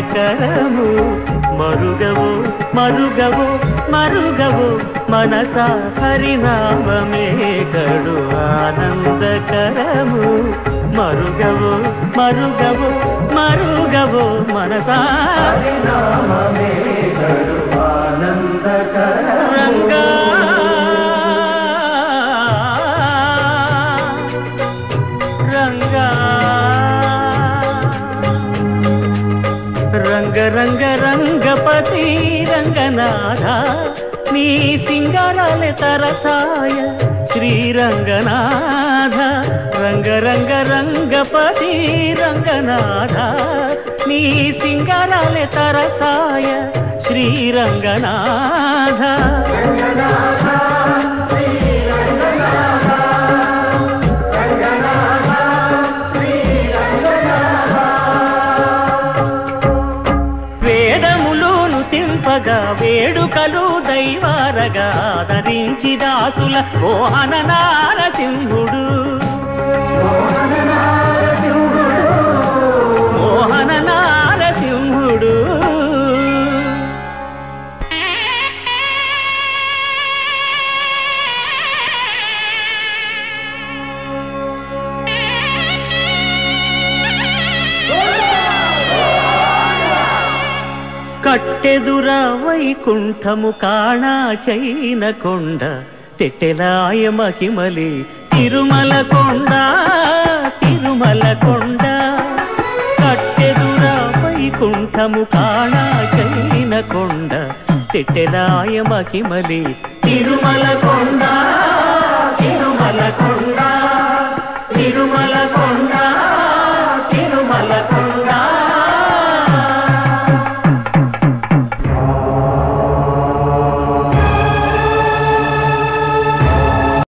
ఆనందకరము మరుగవు మరుగవు మరుగవు మనస హరినామమే కడు ఆనందకరము మరుగవు మరుగవు మరుగవు మనసా హరినామమే కడు ఆనందకరము. రంగా రంగా రంగ రంగ రంగపతి రంగనాథ నీ సింగారాలే తరసాయ శ్రీరంగనాథ రంగ రంగ రంగపతి రంగనాథ నీ సింగారాలే తరసాయ శ్రీరంగనాథ రంగనాథ, శ్రీ రంగనాథ, రంగనాథ, శ్రీ రంగనాథ. వేదములును తింపగా వేడుకలు దైవారగా ధరించి దాసుల మోహన నారసింహుడు మోహన నారసింహుడు, మోహన నారసింహుడు కట్టెదుర వైకుంఠము కాణా చైన కొండ తెట్టెలాయ మహిమలి తిరుమల కొండ తిరుమల కొండ కట్టెదుర వైకుంఠము కాణా చైన కొండ తెట్టెలాయ మహిమలి తిరుమల కొండ తిరుమల కొండ తిరుమల కొండ తిరుమల కొండ